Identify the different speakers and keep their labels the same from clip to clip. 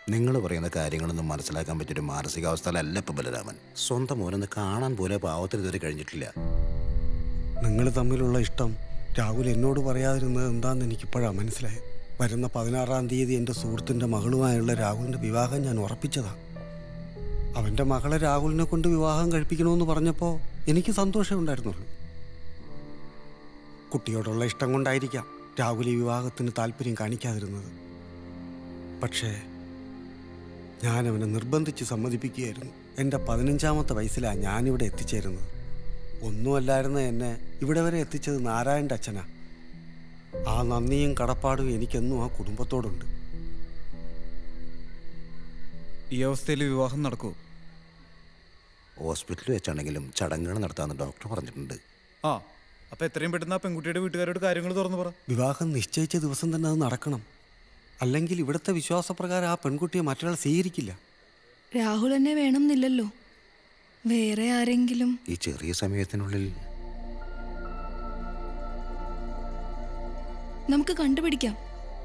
Speaker 1: നിങ്ങൾ പറയുന്ന കാര്യങ്ങളൊന്നും മനസ്സിലാക്കാൻ പറ്റിയൊരു മാനസികാവസ്ഥയിലല്ല ഇപ്പൊ ബലരാമൻ സ്വന്തം മോനൊന്ന് കാണാൻ പോലെ പാവത്തിൽ ഇതുവരെ കഴിഞ്ഞിട്ടില്ല
Speaker 2: നിങ്ങൾ തമ്മിലുള്ള ഇഷ്ടം രാഹുൽ എന്നോട് പറയാതിരുന്നത് എന്താണെന്ന് എനിക്കിപ്പോഴാണ് മനസ്സിലായത് വരുന്ന പതിനാറാം തീയതി എൻ്റെ സുഹൃത്തിൻ്റെ മകളുമായുള്ള രാഹുലിൻ്റെ വിവാഹം ഞാൻ ഉറപ്പിച്ചതാണ് അവൻ്റെ മകളെ രാഹുലിനെ കൊണ്ട് വിവാഹം കഴിപ്പിക്കണമെന്ന് പറഞ്ഞപ്പോൾ എനിക്ക് സന്തോഷമേ ഉണ്ടായിരുന്നുള്ളൂ കുട്ടിയോടുള്ള ഇഷ്ടം കൊണ്ടായിരിക്കാം രാഹുൽ ഈ വിവാഹത്തിന് താല്പര്യം കാണിക്കാതിരുന്നത് പക്ഷേ ഞാൻ അവനെ നിർബന്ധിച്ച് സമ്മതിപ്പിക്കുകയായിരുന്നു എൻ്റെ പതിനഞ്ചാമത്തെ വയസ്സിലാണ് ഞാനിവിടെ എത്തിച്ചേരുന്നത് ഒന്നുമല്ലായിരുന്ന എന്നെ ഇവിടെ വരെ എത്തിച്ചത് നാരായണൻ്റെ അച്ഛനാ ആ നന്ദിയും കടപ്പാടും എനിക്കെന്നും ആ കുടുംബത്തോടുണ്ട്
Speaker 3: ഈ അവസ്ഥയിൽ വിവാഹം നടക്കുമോ
Speaker 1: ഹോസ്പിറ്റലിൽ വെച്ചാണെങ്കിലും ചടങ്ങുകൾ നടത്താമെന്ന് ഡോക്ടർ പറഞ്ഞിട്ടുണ്ട്
Speaker 3: ആ അപ്പൊ എത്രയും പെട്ടെന്ന് ആ പെൺകുട്ടിയുടെ വീട്ടുകാരോട് കാര്യങ്ങൾ തുറന്നു പറ
Speaker 2: വിവാഹം നിശ്ചയിച്ച ദിവസം തന്നെ അത് നടക്കണം അല്ലെങ്കിൽ ഇവിടുത്തെ വിശ്വാസപ്രകാരം ആ പെൺകുട്ടിയെ മറ്റൊരാൾ സ്വീകരിക്കില്ല
Speaker 4: രാഹുൽ എന്നെ വേണമെന്നില്ലല്ലോ വേറെ ആരെങ്കിലും
Speaker 1: ഈ ചെറിയ സമയത്തിനുള്ളിൽ
Speaker 4: നമുക്ക് കണ്ടുപിടിക്കാം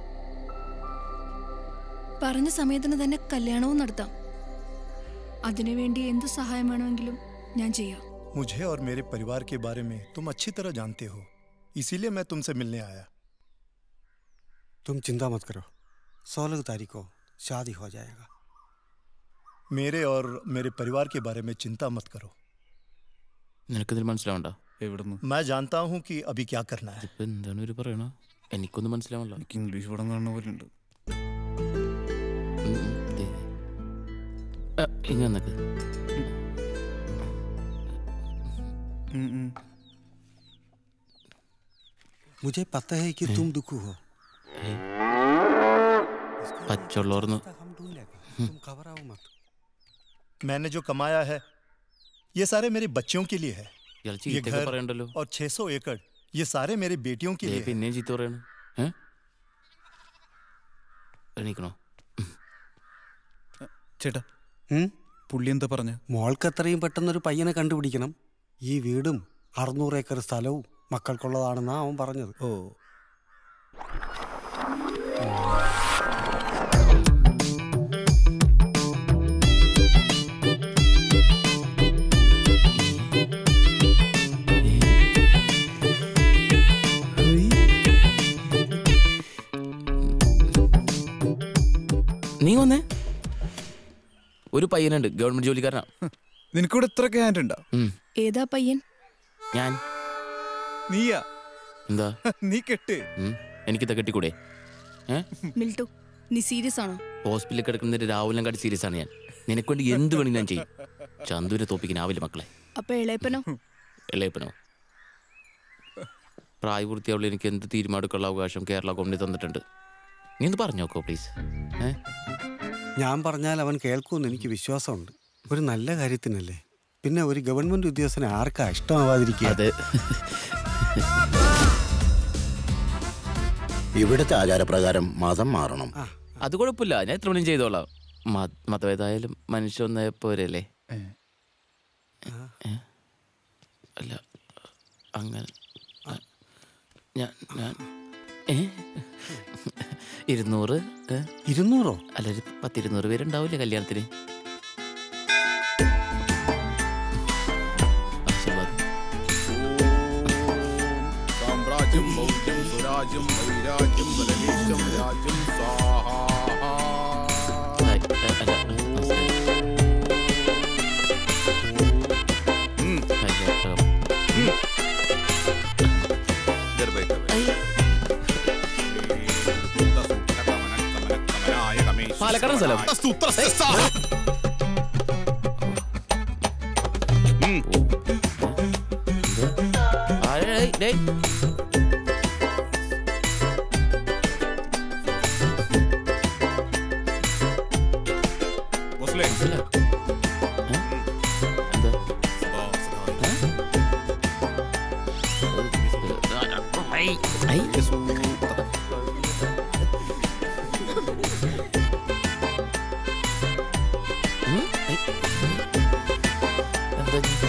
Speaker 4: പറഞ്ഞ സമയത്തിന് തന്നെ കല്യാണവും നടത്താം അതിനുവേണ്ടി എന്ത് സഹായം വേണമെങ്കിലും ഞാൻ ചെയ്യാം
Speaker 5: मुझे और मेरे परिवार के बारे में तुम अच्छी तरह जानते हो इसीलिए मैं तुमसे मिलने आया
Speaker 2: तुम चिंता मत करो सोलह तारीख को शादी हो जाएगा
Speaker 5: मेरे और मेरे परिवार के बारे में चिंता मत करो
Speaker 6: നിനക്കിതിൽ മനസ്സിലാവണ്ട
Speaker 3: എവിടുന്ന്
Speaker 5: मैं जानता हूँ कि अभी क्या करना है
Speaker 6: ഇപ്പൊ എന്താണ് ഇവര് പറയണ എനിക്കൊന്നും മനസ്സിലാവല്ല
Speaker 3: എനിക്ക് ഇംഗ്ലീഷ് പടം കാണുന്ന പോലെ ഉണ്ട്
Speaker 6: ഇങ്ങ നിനക്ക്
Speaker 2: मुझे पता है कि तुम दुखी हो
Speaker 6: പച്ചുള്ളവർന്ന്
Speaker 2: हम ढूंढ लेंगे तुम घबराओ मत
Speaker 5: मैंने जो कमाया है ये सारे मेरे बच्चों के लिए है
Speaker 6: ഇയാൾ
Speaker 5: ये
Speaker 6: ചീത്തൊക്കെ
Speaker 5: घर
Speaker 6: പറയണ്ടല്ലോ
Speaker 5: और 600 एकड़ ये सारे मेरे बेटियों के
Speaker 6: ദേ
Speaker 5: लिए है
Speaker 6: പിന്നെയും ചീത്ത പറയണ ഏ എണീക്കണോ
Speaker 3: ചേട്ടാ
Speaker 2: ഉം?
Speaker 3: പുള്ളി എന്താ പറഞ്ഞ
Speaker 2: മോൾക്ക് എത്രയും പെട്ടെന്നൊരു പയ്യനെ കണ്ടുപിടിക്കണം ഈ വീടും അറുന്നൂറ് ഏക്കർ സ്ഥലവും മക്കൾക്കുള്ളതാണെന്നാണ് അവൻ പറഞ്ഞത്
Speaker 3: ഓ
Speaker 6: നീ വന്നേ ഒരു പയ്യനുണ്ട് ഗവൺമെന്റ് ജോലിക്കാരനാ
Speaker 3: നിനക്കിവിടെ ഇത്ര ക്യാൻഡ് ഉണ്ടാ
Speaker 6: ഉം.
Speaker 4: ഏതാ പയ്യൻ
Speaker 6: ഞാൻ
Speaker 3: നീയാ
Speaker 6: എന്താ
Speaker 3: നീ കെട്ട്
Speaker 6: ഉം. എനിക്കിത് കെട്ടിക്കൂടെ ഏ
Speaker 4: മിൽട്ടു നീ സീരിയസ് ആണോ
Speaker 6: ഹോസ്പിറ്റലിൽ കിടക്കുന്നതിന്റെ രാഹുലിനെ കാട്ടി സീരിയസ് ആണ് ഞാൻ നിനക്ക് വേണ്ടി എന്ത് വേണമെങ്കിലും ഞാൻ ചെയ്യും ചന്തുവിനെ തോപ്പിക്കാനാവില്ല മക്കളെ
Speaker 4: അപ്പൊ ഇളയപ്പനോ
Speaker 6: എളയപ്പനോ പ്രായപൂർത്തിയാവുള്ള എനിക്ക് എന്ത് തീരുമാനമെടുക്കാനുള്ള അവകാശം കേരള ഗവൺമെന്റ് തന്നിട്ടുണ്ട് നീ ഒന്ന് പറഞ്ഞോക്കോ പ്ലീസ് ഏ
Speaker 2: ഞാൻ പറഞ്ഞാൽ അവൻ കേൾക്കുമെന്ന് എനിക്ക് വിശ്വാസമുണ്ട് ഒരു നല്ല കാര്യത്തിനല്ലേ പിന്നെ ഒരു ഗവൺമെന്റ് ഉദ്യോഗസ്ഥനെ ആർക്കാ ഇഷ്ടമാവാതിരിക്കുക
Speaker 6: അതെ
Speaker 1: ഇവിടുത്തെ ആചാരപ്രകാരം മതം മാറണം
Speaker 6: അത് കുഴപ്പമില്ല ഞാൻ എത്ര മണിയും ചെയ്തോളാം മ- മതഭേദമായാലും മനുഷ്യ ഒന്നായ പോരല്ലേ ഏ? അല്ല അങ്ങനെ ആ, ഞാൻ ഞാൻ ഏ? ഇരുന്നൂറ് ഏ?
Speaker 2: ഇരുന്നൂറോ
Speaker 6: അല്ല ഒരു പത്തിരുന്നൂറ് പേരുണ്ടാവില്ലേ കല്യാണത്തിന് ആശീർവാദം
Speaker 7: സാമ്രാജ്യം മൗഢ്യം സ്വരാജ്യം വൈരാജ്യം ബലലേശം രാജ്യം സ്വാഹ
Speaker 6: ഹായ്. ഏ, അല്ല, നമസ്കാരം.
Speaker 7: ഉം.
Speaker 6: ഹായ്, ഏ,
Speaker 7: ഇതർ ബൈ ഇതർ ബൈ. കമനായ കമേശ്
Speaker 6: പാലക്കാടൻ സ്ഥലം.
Speaker 7: ഉം.
Speaker 6: ആ, ഏയ്, ഡേയ്.
Speaker 7: ഭോസ്ലെ.
Speaker 6: ഇല്ല. ഏ? എന്താ?
Speaker 7: സദാ, സദാ.
Speaker 6: ഐ, ഐ.
Speaker 7: യേശു.
Speaker 6: ഉം, ഐ. എന്താ ഇത്?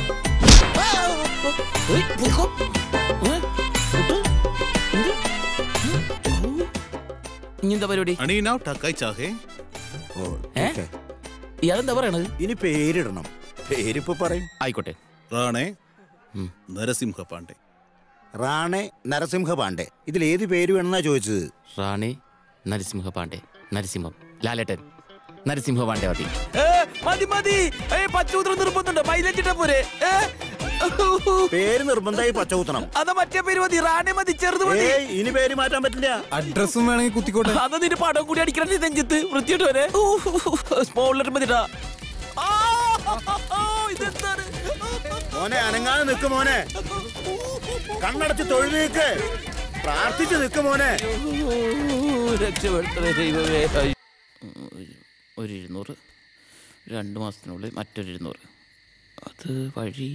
Speaker 6: ഉയ്, നിക്കോ. ഏ? കുട്ടു? എന്ത്? ഔ. ഇനി എന്താ പരിപാടി
Speaker 7: അണീന ടക്കായി ചാഹേ
Speaker 1: ഓ
Speaker 6: ഏ?
Speaker 1: ഓക്കേ.
Speaker 6: ഇയാളെന്താ പറയണത്
Speaker 1: ഇനി പേരിടണം പേരിപ്പോ പറയും
Speaker 6: ആയിക്കോട്ടെ
Speaker 7: റാണേ നരസിംഹ പാണ്ഡെ
Speaker 1: റാണെ നരസിംഹ പാണ്ഡെ ഇതിൽ ഏത് പേര് വേണമെന്നാ ചോദിച്ചത്
Speaker 6: റാണി നരസിംഹ പാണ്ഡെ നരസിംഹം ലാലേട്ടൻ നരസിംഹ പാണ്ഡെ മതി മതി മതി പച്ചൂത്രം നിർബന്ധമുണ്ട് മൈലഞ്ചിട്ട പോരെ
Speaker 1: പേര് നിർബന്ധമായി പച്ചകുത്തണം
Speaker 6: അതാ മറ്റേ പേര് മതി റാണി മതി ചെറുത്
Speaker 1: ഏയ് ഇനി പേര് മാറ്റാൻ പറ്റില്ല
Speaker 3: അഡ്രസ്സും വേണമെങ്കിൽ കുത്തിക്കോട്ടെ
Speaker 6: അതാ നിന്റെ പടം കൂടി അടിക്കണം നീ നെഞ്ചത്ത് വൃത്തിയിട്ട് വരെ സ്മോളർ മതിടാ ആ, ഇതെന്താണ്
Speaker 1: മോനെ അനങ്ങാതെ നിക്ക് മോനെ കണ്ണടച്ച് തൊഴിൽ നിൽക്ക് പ്രാർത്ഥിച്ച് നിക്ക് മോനെ
Speaker 6: രക്ഷപ്പെടുത്തണേ ദൈവമേ അയ്യോ. ഒരു ഇരുന്നൂറ് രണ്ട് മാസത്തിനുള്ളിൽ മറ്റൊരു ഇരുന്നൂറ് അത് വഴി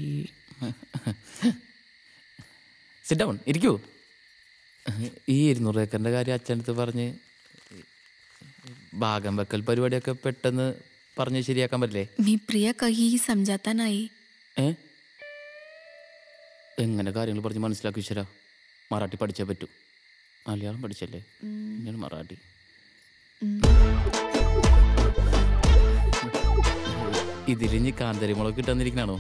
Speaker 6: സിറ്റ് ഡൗൺ ഇരിക്കൂ ഈ ഇരുന്നൂറ് ഏക്കറിൻ്റെ കാര്യം അച്ഛനടുത്ത് പറഞ്ഞ് ഭാഗം വെക്കൽ പരിപാടിയൊക്കെ പെട്ടെന്ന് പറഞ്ഞ് ശരിയാക്കാൻ പറ്റില്ലേ
Speaker 4: मी प्रिया कहीही समजाता नाही
Speaker 6: ഏ എങ്ങനെ കാര്യങ്ങൾ പറഞ്ഞ് മനസ്സിലാക്കി ഈശ്വര മറാഠി പഠിച്ചേ പറ്റൂ മലയാളം പഠിച്ചല്ലേ ഞാൻ മറാഠി ഇതിലിഞ്ഞ് കാന്തരി മുളക് കിട്ടാന്നിരിക്കണാണോ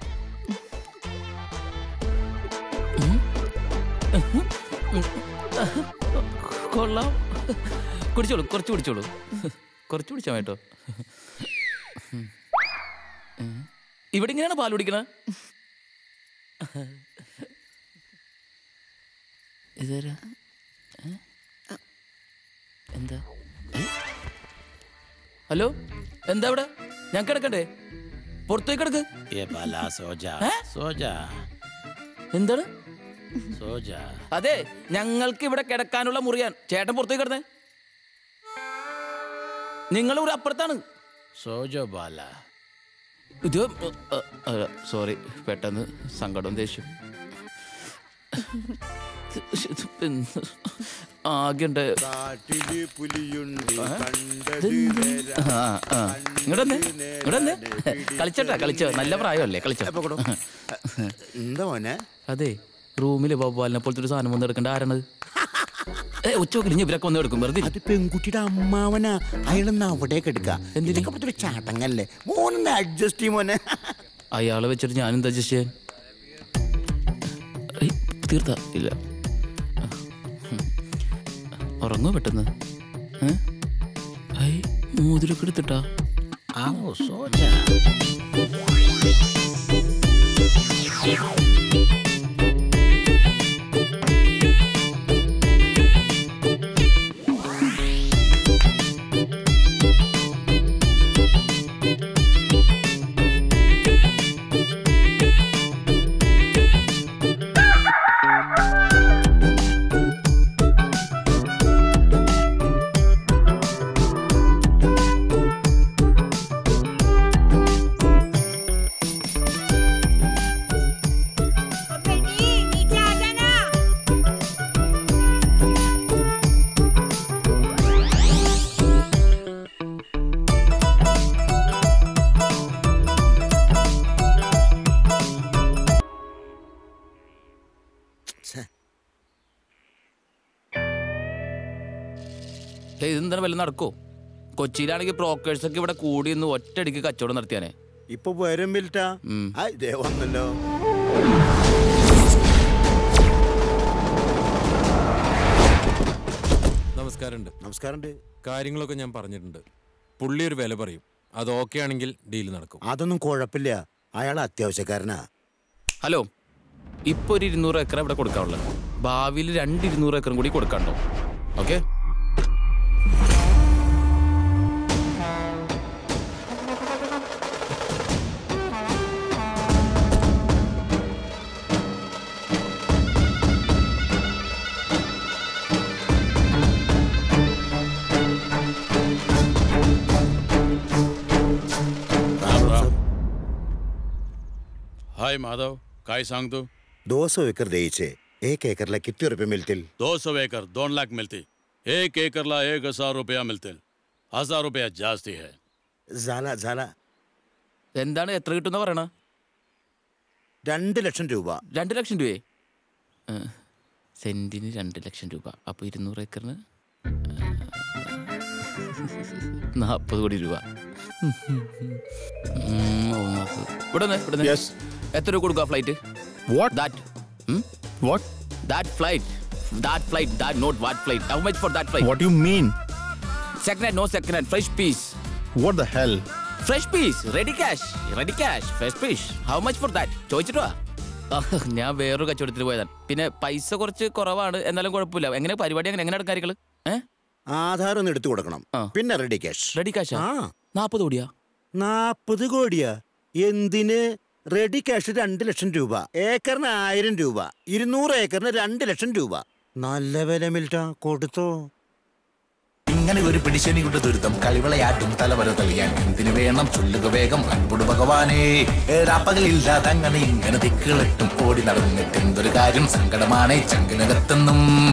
Speaker 6: കൊള്ളാം കുടിച്ചോളൂ കുറച്ച് കുടിച്ചോളൂ കുറച്ച് കുടിച്ചാൽ കേട്ടോ ഇവിടെ ഇങ്ങനെയാണ് പാൽ കുടിക്കണ ഇതാരാ ഏ? എന്താ ഏ? ഹലോ എന്താ ഇവിടെ ഞാൻ കിടക്കണ്ടേ പുറത്തേക്ക് കിടക്ക്
Speaker 8: ये बाला सो जा
Speaker 6: हैं?
Speaker 8: सो जा
Speaker 6: എന്താണ്
Speaker 8: सो जा
Speaker 6: അതെ ഞങ്ങൾക്ക് ഇവിടെ കിടക്കാനുള്ള മുറിയാൻ ചേട്ടൻ പുറത്തേക്ക് കിടന്നേ നിങ്ങൾ ഇവിടെ അപ്പുറത്താണ്
Speaker 8: सो जो बाला
Speaker 6: ഇത് സോറി പെട്ടെന്ന് സങ്കടം ദേഷ്യം ആകെ ഉണ്ട്
Speaker 1: കാട്ടില് പുലിയുണ്ട്
Speaker 6: ആ, ആ. ഇങ്ങോട്ട് വന്നേ, ഇങ്ങോട്ട് വന്നേ. കളിച്ചോട്ടാ കളിച്ചോ നല്ല പ്രായമല്ലേ കളിച്ചോ
Speaker 1: എന്താ മോനെ
Speaker 6: അതെ റൂമില് വവ്വാലിനെ പോലത്തെ ഒരു സാധനം വന്ന് എടുക്കേണ്ട ആരാണത് ഏ ഉച്ചോക്കിൽ ഇനി ഇവരൊക്കെ വന്ന് എടുക്കും വെറുതെ ഇരി.
Speaker 1: അത് പെൺകുട്ടിയുടെ അമ്മാവനാ അയാളൊന്ന് അവിടേക്ക് എടുക്ക
Speaker 6: എന്തിന്?
Speaker 1: ഇതൊക്കെ ഇപ്പോഴത്തെ ഒരു ചാട്ടങ്ങല്ലേ മോനൊന്ന് അഡ്ജസ്റ്റ് ചെയ്യും മോനെ
Speaker 6: അയാളെ വെച്ചിട്ട് ഞാൻ എന്താ ജസ്റ്റ് ചെയ്യാൻ ഏയ്, തീർത്ത ഇല്ല ഉറങ്ങോ പെട്ടെന്ന് ഏ? ഐ മോതിരൊക്കെ എടുത്തിട്ടാ
Speaker 8: आओ सो जा
Speaker 6: ഏയ്, ഇതെന്താണ് വല്ല നടക്കോ കൊച്ചിയിലാണെങ്കിൽ ബ്രോക്കേഴ്സ് ഒക്കെ ഇവിടെ കൂടി ഒന്ന് ഒറ്റയടിക്ക് കച്ചവടം നടത്തിയാനേ
Speaker 1: ഇപ്പൊ വരും ബിൽറ്റാ
Speaker 6: ഉം.
Speaker 1: ആ ഇതേ വന്നല്ലോ
Speaker 9: നമസ്കാരമുണ്ട്
Speaker 1: നമസ്കാരമുണ്ട്
Speaker 9: കാര്യങ്ങളൊക്കെ ഞാൻ പറഞ്ഞിട്ടുണ്ട് പുള്ളി ഒരു വില പറയും അത് ഓക്കെ ആണെങ്കിൽ ഡീൽ നടക്കും
Speaker 1: അതൊന്നും കുഴപ്പമില്ല അയാൾ അത്യാവശ്യക്കാരനാ
Speaker 6: ഹലോ ഇപ്പൊ ഒരു ഇരുന്നൂറ് ഏക്കർ ഇവിടെ കൊടുക്കാനുള്ളത് ഭാവിയിൽ രണ്ട് ഇരുന്നൂറ് ഏക്കറും കൂടി കൊടുക്കാണ്ടോ ഓക്കെ
Speaker 7: राम राम हाय माधव काय सांगतो
Speaker 1: दो सौ एकर द्यायचे एक एकरला किती रुपये मिळतील
Speaker 7: दो सौ एकर दोन लाख मिळते एक एकरला एक हजार रुपया मिळतील हजार रुपया जास्ती है
Speaker 1: झाला झाला
Speaker 6: എന്താണ് എത്ര കിട്ടുന്ന പറയണ
Speaker 1: രണ്ട് ലക്ഷം രൂപ
Speaker 6: രണ്ട് ലക്ഷം രൂപയെ ആ, സെന്റിന് രണ്ട് ലക്ഷം രൂപ അപ്പൊ ഇരുന്നൂറ് ഏക്കറിന് ആ, നാൽപ്പത് കോടി രൂപ ഉം, ഓ, നോക്ക്. ഇവിടെ നിന്ന് ഇവിടെ നിന്ന് എത്ര രൂപ കൊടുക്കുക flight
Speaker 5: What?
Speaker 6: That
Speaker 5: What?
Speaker 6: That flight that flight that not what flight how much for that flight
Speaker 5: What do you mean?
Speaker 6: Second hand no second hand fresh piece
Speaker 5: What the hell?
Speaker 6: Fresh piece ready cash ready cash fresh piece how much for that ചോദിച്ചിട്ട് വാ ആഹ്, ഞാൻ വേറൊരു കച്ചവടത്തിന് പോയതാണ് പിന്നെ പൈസ കുറച്ച് കുറവാണ് എന്നാലും കുഴപ്പമില്ല എങ്ങനെ പരിപാടി അങ്ങനെ എങ്ങനെ കാര്യങ്ങൾ ഏഹ്
Speaker 1: ആധാർ ഒന്ന് എടുത്തു കൊടുക്കണം
Speaker 6: ആ.
Speaker 1: പിന്നെ റെഡി ക്യാഷ്
Speaker 6: റെഡി ക്യാഷ്
Speaker 1: ആ
Speaker 6: നാൽപ്പത് കോടിയാ
Speaker 1: നാപ്പത് കോടിയാ എന്തിന് റെഡി ക്യാഷ് രണ്ട് ലക്ഷം രൂപ ഏക്കറിന് ആയിരം രൂപ ഇരുന്നൂറ് ഏക്കറിന് രണ്ട് ലക്ഷം രൂപ നല്ല വില മിൽട്ട കൊടുത്തോ
Speaker 10: ഇങ്ങനെ ഒരു പിടിശനിയുടെ ദുരിതം കളിവിളയാട്ടും തലവര തെളിയാൻ എന്തിനു വേണം ചൊല്ലുക വേഗം അൻപുട് ഭഗവാനേ ഏറാപ്പകലില്ലാതെ അങ്ങനെ ഇങ്ങനെ ദിക്കുകളെട്ടും ഓടി നടന്നിട്ട് എന്തൊരു കാര്യം സങ്കടമാണ് ചങ്കിനകത്തെന്നും